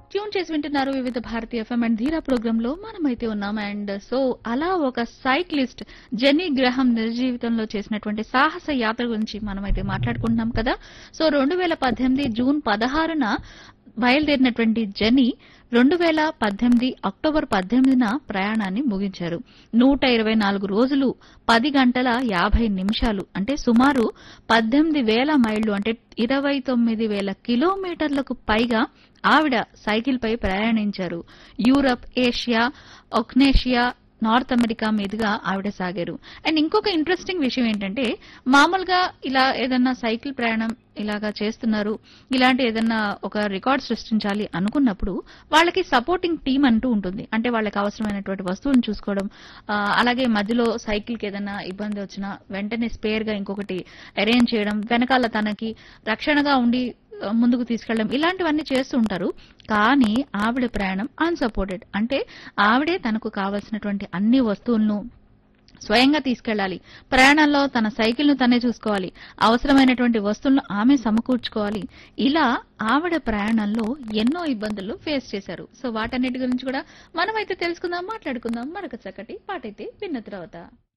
tune చేసి వింటున్నారు Vividh Bharati FM and Dheera programme లో మనమైతే ఉన్నాం అండ్ సో అలా ఒక సైక్లిస్ట్ జెన్నీ గ్రహం నిజ జీవితంలో చేసినటువంటి సాహస యాత్ర గురించి మనమైతే మాట్లాడుకుంటున్నాం కదా సో రెండు వేల పద్దెనిమిది జూన్ పదహారున బయలుదేరినటువంటి జెన్నీ రెండు వేల పద్దెనిమిది అక్టోబర్ పద్దెనిమిదిన ప్రయాణాన్ని ముగించారు నూట ఇరవై నాలుగు రోజులు పది గంటల యాభై నిమిషాలు అంటే సుమారు పద్దెనిమిది వేల మైళ్లు అంటే ఇరవై తొమ్మిది వేల కిలోమీటర్లకు పైగా ఆవిడ సైకిల్ పై ప్రయాణించారు యూరప్ ఏషియా ఒక్నేషియా నార్త్ అమెరికా మీదుగా ఆవిడ సాగారు అండ్ ఇంకొక ఇంట్రెస్టింగ్ విషయం ఏంటంటే మామూలుగా ఇలా ఏదన్నా సైకిల్ ప్రయాణం ఇలాగా చేస్తున్నారు ఇలాంటి ఏదన్నా ఒక రికార్డ్ సృష్టించాలి అనుకున్నప్పుడు వాళ్ళకి సపోర్టింగ్ టీం అంటూ ఉంటుంది అంటే వాళ్ళకి అవసరమైనటువంటి వస్తువులను చూసుకోవడం ఆ, అలాగే మధ్యలో సైకిల్ కి ఏదైనా ఇబ్బంది వచ్చినా వెంటనే స్పేర్ గా ఇంకొకటి అరేంజ్ చేయడం వెనకాల తనకి రక్షణగా ఉండి ఆ, ముందుకు తీసుకెళ్ళడం ఇలాంటివన్నీ చేస్తూ ఉంటారు కానీ ఆవిడ ప్రయాణం అన్సపోర్టెడ్ అంటే ఆవిడే తనకు కావలసినటువంటి అన్ని వస్తువులను స్వయంగా తీసుకెళ్లాలి ప్రయాణంలో తన సైకిల్ ను తనే చూసుకోవాలి అవసరమైనటువంటి వస్తువులను ఆమె సమకూర్చుకోవాలి ఇలా ఆవిడ ప్రయాణంలో ఎన్నో ఇబ్బందులు ఫేస్ చేశారు సో వాటన్నిటి గురించి కూడా మనమైతే తెలుసుకుందాం మాట్లాడుకుందాం మరొక చక్కటి పాటైతే విన్న తర్వాత